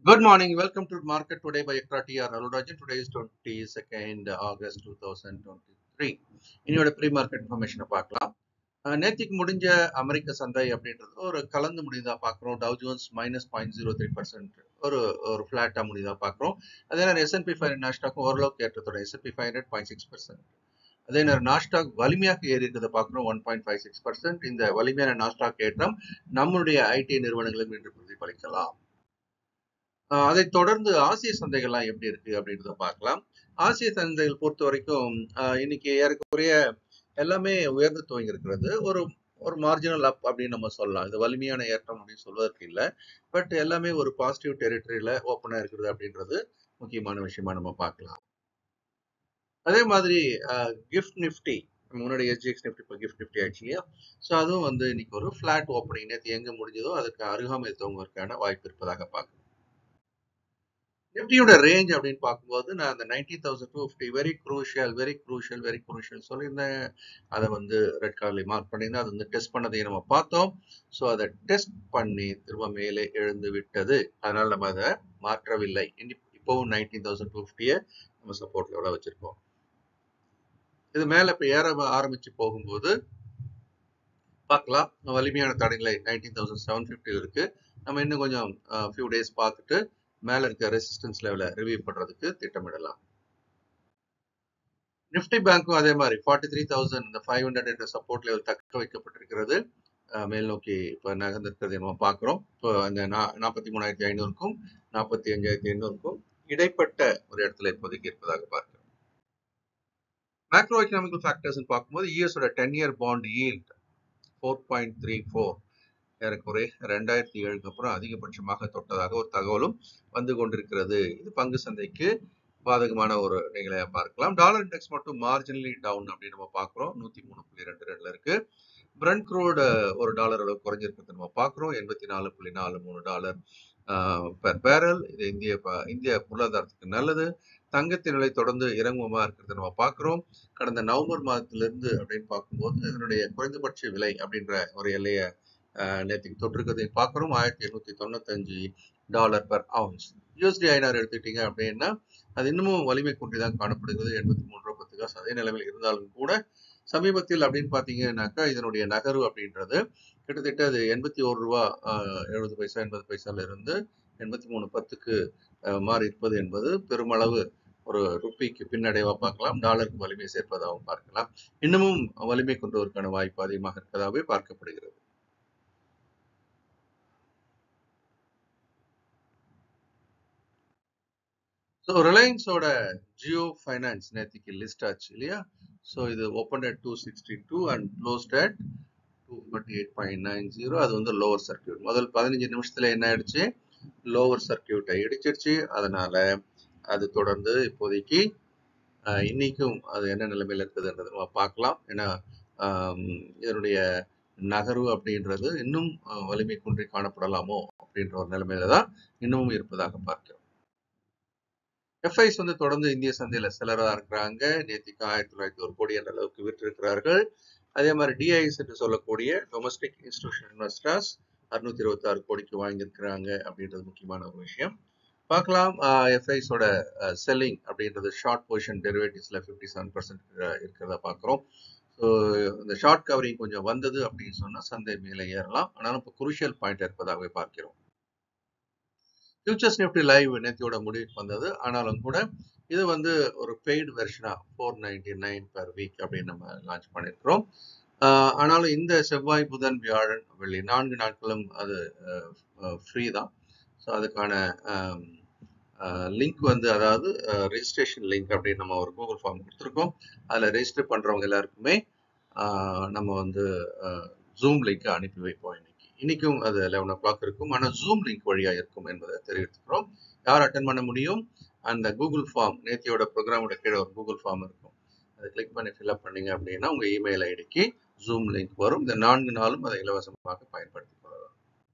Good morning. Welcome to Market Today by Ekra TR Alurajan. Today is 22nd August 2023. இன்னையோட pre market இன்ஃபர்மேஷனை பார்க்கலாம் அஹ் நேத்திக்கு முடிஞ்ச அமெரிக்க சந்தை அப்படின்றது ஒரு கலந்து முடிந்தா பார்க்குறோம் Dow Jones minus point zero three percent ஒரு ஒரு ஃபிளாட்டா முடிந்தா பார்க்குறோம் அதே நேரம் எஸ்என்பி ஃபைவ் நாஸ்டாக்கும் ஓரளவுக்கு ஏற்றத்தோட S and P five hundred point six percent அதே நேரம் நாஸ்டாக் வலிமையாக ஏறி இருக்கிறத பார்க்குறோம் one point five six percent இந்த வலிமையான நாஸ்டாக் ஏற்றம் நம்மளுடைய ஐடி நிறுவனங்களும் இன்று பிரதிபலிக்கலாம் ஆஹ் அதைத் தொடர்ந்து ஆசிய சந்தைகள்லாம் எப்படி இருக்கு அப்படின்றத பார்க்கலாம் ஆசிய சந்தைகள் பொறுத்த வரைக்கும் ஆஹ் இன்னைக்கு ஏறக்குறைய எல்லாமே உயர்ந்து துவங்கி இருக்கிறது ஒரு ஒரு மார்ஜினல் அப் அப்படின்னு நம்ம சொல்லலாம் இது வலிமையான ஏற்றம் அப்படின்னு சொல்வதற்கு இல்லை பட் எல்லாமே ஒரு பாசிட்டிவ் டெரிட்டரியில ஓப்பனா இருக்கிறது அப்படின்றது முக்கியமான விஷயமா நம்ம பார்க்கலாம் அதே மாதிரி கிஃப்ட் நிஃப்டி முன்னாடி எஸ்ஜிஎக்ஸ் நிஃப்டி இப்போ கிஃப்ட் நிஃப்டி ஆயிடுச்சு இல்லையா ஸோ அதுவும் வந்து இன்னைக்கு ஒரு ஃபிளாட் ஓப்பனிங் நேற்று எங்க முடிஞ்சதோ அதுக்கு அருகாமையில் துவங்குவதற்கான வாய்ப்பு இருப்பதாக பார்க்கலாம் நிஃப்டியோட ரேஞ்ச் அப்படின்னு பார்க்கும்போது நான் அந்த ninety thousand two fifty very crucial very crucial very crucial சொல்லியிருந்தேன் அதை வந்து ரெட் கலர்ல மார்க் பண்ணியிருந்தேன் அது வந்து டெஸ்ட் பண்ணதையும் நம்ம பார்த்தோம் ஸோ அதை டெஸ்ட் பண்ணி திரும்ப மேலே எழுந்து விட்டது அதனால நம்ம அதை மாற்றவில்லை இனி- இப்போவும் நைன்டீன் தௌசண்ட் டூ ஃபிஃப்டியை நம்ம சப்போர்ட் லெவலாக வச்சிருக்கோம் இது மேலே இப்போ ஏற ஆரம்பிச்சு போகும்போது பார்க்கலாம் வலிமையான தடைகளை நைன்டீன் தௌசண்ட் செவன் ஃபிஃப்டியில் இருக்கு நம்ம இன்னும் கொஞ்சம் ஃபியூ டேஸ் பார்த்துட்டு மேல இருக்க ரெசிஸ்டன்ஸ் லெவலை ரிவ்யூ பண்றதுக்கு திட்டமிடலாம் நிஃப்டி பேங்க்கும் அதே மாதிரி ஃபார்ட்டி த்ரீ தௌசண்ட் இந்த ஃபைவ் ஹண்ட்ரட் என்ற சப்போர்ட் லெவல் தக்க வைக்கப்பட்டிருக்கிறது அஹ் மேல் நோக்கி இப்போ நகர்ந்திருக்கிறது நம்ம பார்க்குறோம் இப்போ அந்த நாற்பத்தி மூணாயிரத்தி ஐநூறுக்கும் நாற்பத்தி அஞ்சாயிரத்தி ஐநூறுக்கும் இடைப்பட்ட ஒரு இடத்துல இப்போதைக்கு இருப்பதாக பார்க்கிறோம் மேக்ரோ எக்கனாமிக்கல் ஃபேக்டர்ஸ் பார்க்கும்போது யூஎஸோட ten year bond yield four point three four ஏறக்குறைய ரெண்டாயிரத்தி ஏழுக்கு அப்புறம் அதிகபட்சமாக தொட்டதாக ஒரு தகவலும் வந்து கொண்டிருக்கிறது இது பங்கு சந்தைக்கு பாதகமான ஒரு நிலையை பார்க்கலாம் டாலர் இண்டெக்ஸ் மட்டும் மார்ஜினலி டவுன் அப்படின்னு நம்ம பார்க்குறோம் நூத்தி மூணு புள்ளி ரெண்டு ரெண்டுல இருக்கு பிரண்ட் க்ரூட் ஒரு டாலர் அளவு குறைஞ்சிருக்கிறது நம்ம பார்க்குறோம் எண்பத்தி நாலு புள்ளி நாலு மூணு டாலர் பெர் பேரல் இது இந்திய ப- இந்திய பொருளாதாரத்துக்கு நல்லது தங்கத்தின் நிலை தொடர்ந்து இறங்குமா இருக்கிறத நம்ம பார்க்குறோம் கடந்த நவம்பர் மாதத்திலிருந்து அப்படின்னு பார்க்கும்போது இதனுடைய குறைந்தபட்ச விலை அப்படின்ற ஒரு எல்லையை அஹ், நேற்றுக்கு தொட்டிருக்கிறதை பார்க்குறோம் ஆயிரத்தி எண்ணூத்தி தொண்ணூத்தஞ்சு dollar per ounce USD INR எடுத்துக்கிட்டீங்க அப்படின்னா அது இன்னமும் வலிமை குன்றி தான் காணப்படுகிறது எண்பத்தி மூணு ரூபா பத்து காசு அதே நிலைமையில் இருந்தாலும் கூட சமீபத்தில் அப்படின்னு பார்த்தீங்கன்னாக்கா இதனுடைய நகர்வு அப்படின்றது கிட்டத்தட்ட அது எண்பத்தி ஒரு ரூபா அஹ், எழுபது பைசா எண்பது பைசால இருந்து எண்பத்தி மூணு பத்துக்கு அஹ், மாறி இருப்பது என்பது பெருமளவு ஒரு ருப்பிக்கு பின்னடைவா பார்க்கலாம் டாலருக்கு வலிமை சேர்ப்பதாகவும் பார்க்கலாம் இன்னமும் வலிமை கொண்டுவதற்கான வாய்ப்பு அதிகமாக இருப்பதாகவே பார்க்கப்படுகிறது ஸோ ரிலையன்ஸோட ஜியோ ஃபைனான்ஸ் நேற்றுக்கு லிஸ்ட் ஆச்சு இல்லையா ஸோ இது open at two sixty two and closed at two forty eight point nine zero அது வந்து லோவர் சர்க்கியூட் முதல் பதினஞ்சு நிமிஷத்துல என்ன ஆயிடுச்சு லோவர் சர்க்கியூட்டை இடிச்சிருச்சு அதனால அது தொடர்ந்து இப்போதைக்கு ஆஹ், இன்னைக்கும் அது என்ன நிலைமையில இருக்குதுன்றதை நம்ம பார்க்கலாம் ஏன்னா ஆம், இதனுடைய நகர்வு அப்படின்றது இன்னும் ஆஹ், வலிமை குன்றி காணப்படலாமோ அப்படின்ற ஒரு நிலைமையில தான் இன்னமும் இருப்பதாக பார்க்கிறோம் எஃப்ஐஸ் வந்து தொடர்ந்து இந்திய சந்தையில செலரா இருக்கிறாங்க நேற்றுக்கு ஆயிரத்தி தொள்ளாயிரத்தி ஒரு கோடி என்ற அளவுக்கு விற்றிருக்கிறார்கள் அதே மாதிரி டிஐஎஸ் என்று சொல்லக்கூடிய டொமஸ்டிக் இன்ஸ்டிடியூஷன் இன்வெஸ்டர்ஸ் அறுநூத்தி இருபத்தி ஆறு கோடிக்கு வாங்கியிருக்கிறாங்க அப்படின்றது முக்கியமான ஒரு விஷயம் பார்க்கலாம் எஃப்ஐஸோட செல்லிங் அப்படின்றது ஷார்ட் பொசிஷன் டெரிவேட்டிவ்ஸ்ல ஃபிஃப்டி செவன் பர்சன்ட் இருக்கிறத பார்க்குறோம் ஸோ இந்த ஷார்ட் கவரிங் கொஞ்சம் வந்தது அப்படின்னு சொன்னா சந்தை மேலே ஏறலாம் ஆனாலும் இப்போ குருஷியல் பாயிண்ட் இருப்பதாகவே பார்க்கிறோம் ஃபியூச்சர்ஸ் நிஃப்டி லைவ் நேத்தியோட முடிவுக்கு வந்தது ஆனாலும் கூட இது வந்து ஒரு பெய்டு வெர்ஷனா four ninety nine per week அப்படின்னு நம்ம லான்ச் பண்ணியிருக்கிறோம் ஆஹ் ஆனாலும் இந்த செவ்வாய் புதன் வியாழன் வெள்ளி நான்கு நாட்களும் அது ஃப்ரீ தான் ஸோ அதுக்கான லிங்க் வந்து அதாவது ரெஜிஸ்ட்ரேஷன் லிங்க் அப்படின்னு நம்ம ஒரு கூகுள் ஃபார்ம் கொடுத்துருக்கோம் அதில் ரெஜிஸ்டர் பண்ணுறவங்க எல்லாருக்குமே ஆஹ் நம்ம வந்து ஜூம் லிங்க் அனுப்பி வைப்போம் இன்னைக்கு இன்னைக்கும் அது லெவன் ஓ கிளாக் இருக்கும் ஆனால் ஜூம் லிங்க் வழியாக இருக்கும் என்பதை தெரிவித்துக்கிறோம் யார் அட்டன் பண்ண முடியும் அந்த கூகுள் ஃபார்ம் நேத்தியோட ப்ரோக்ராமோட கீழே ஒரு கூகுள் ஃபார்ம் இருக்கும் அதை கிளிக் பண்ணி ஃபில்அப் பண்ணீங்க அப்படின்னா உங்கள் இமெயில் ஐடிக்கு ஜூம் லிங்க் வரும் இந்த நான்கு நாளும் அதை இலவசமாக பயன்படுத்திக் கொள்ளலாம்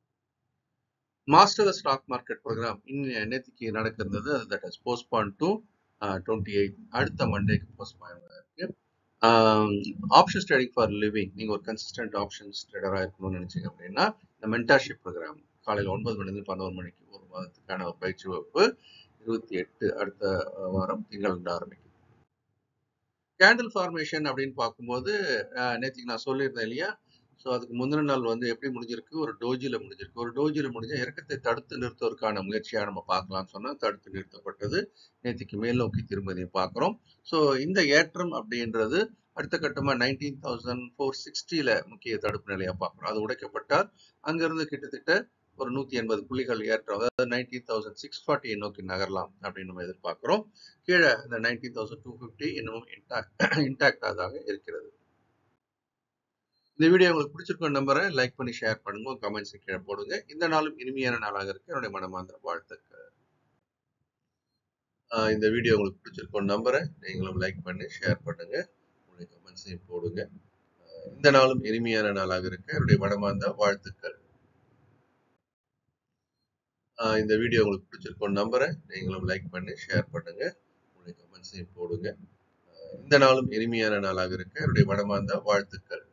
மாஸ்டர் ஸ்டாக் மார்க்கெட் ப்ரோக்ராம் இன்னும் நேத்திக்கு நடக்கிறது that is postpone to twenty eight அடுத்த மண்டேக்கு போஸ்ட்பான் இருக்கு ஆப்ஷன்ஸ் ட்ரேடிங் ஃபார் லிவிங் நீங்கள் ஒரு கன்சிஸ்டன்ட் ஆப்ஷன்ஸ் ட்ரேடராக இருக்கணும்னு நினைச்சீங்க அப்படின்னா இந்த மென்டர்ஷிப் ப்ரோக்ராம் காலையில் ஒன்பது மணிலேருந்து பதினோரு மணிக்கு ஒரு மாதத்துக்கான ஒரு பயிற்சி வகுப்பு இருபத்தி எட்டு அடுத்த அஹ், வாரம் திங்கள் ஆரம்பிக்கும் கேண்டில் ஃபார்மேஷன் அப்படின்னு பார்க்கும்போது அஹ், நேத்திக்கு நான் சொல்லியிருந்தேன் இல்லையா ஸோ அதுக்கு முந்தின நாள் வந்து எப்படி முடிஞ்சிருக்கு ஒரு டோஜியில் முடிஞ்சிருக்கு ஒரு டோஜியில் முடிஞ்ச இறக்கத்தை தடுத்து நிறுத்துவதற்கான முயற்சியாக நம்ம பார்க்கலாம்னு சொன்னால் தடுத்து நிறுத்தப்பட்டது நேத்திக்கு மேல் நோக்கி திரும்பதி பார்க்குறோம் ஸோ இந்த ஏற்றம் அப்படின்றது அடுத்த கட்டமாக நைன்டீன் தௌசண்ட் ஃபோர் சிக்ஸ்டியில் முக்கிய தடுப்பு நிலையாக பார்க்குறோம் அது உடைக்கப்பட்டால் அங்கிருந்து கிட்டத்தட்ட ஒரு நூற்றி எண்பது புள்ளிகள் ஏற்றம் அதாவது நைன்டீன் தௌசண்ட் சிக்ஸ் ஃபார்ட்டியை நோக்கி நகரலாம் அப்படின்னு நம்ம எதிர்பார்க்குறோம் கீழே இந்த நைன்டீன் தௌசண்ட் டூ ஃபிஃப்டி இன்னமும் இன்டாக்ட் இன்டாக்டாக இருக்கிறது இந்த வீடியோ உங்களுக்கு பிடிச்சிருக்கும் நம்பரை லைக் பண்ணி ஷேர் பண்ணுங்க கமெண்ட்ஸ் கீழே போடுங்க இந்த நாளும் இனிமையான நாளாக இருக்கு என்னுடைய மனமார்ந்த வாழ்த்துக்கள் ஆஹ் இந்த வீடியோ உங்களுக்கு பிடிச்சிருக்கும் நம்பரை நீங்களும் லைக் பண்ணி ஷேர் பண்ணுங்க உங்களுடைய கமெண்ட்ஸையும் போடுங்க ஆஹ் இந்த நாளும் இனிமையான நாளாக இருக்க என்னுடைய மனமார்ந்த வாழ்த்துக்கள் ஆஹ் இந்த வீடியோ உங்களுக்கு பிடிச்சிருக்கும் நம்பரை நீங்களும் லைக் பண்ணி ஷேர் பண்ணுங்க உங்களுடைய கமெண்ட்ஸையும் போடுங்க ஆஹ் இந்த நாளும் இனிமையான நாளாக இருக்க என்னுடைய மனமார்ந்த வாழ்த்துக்கள்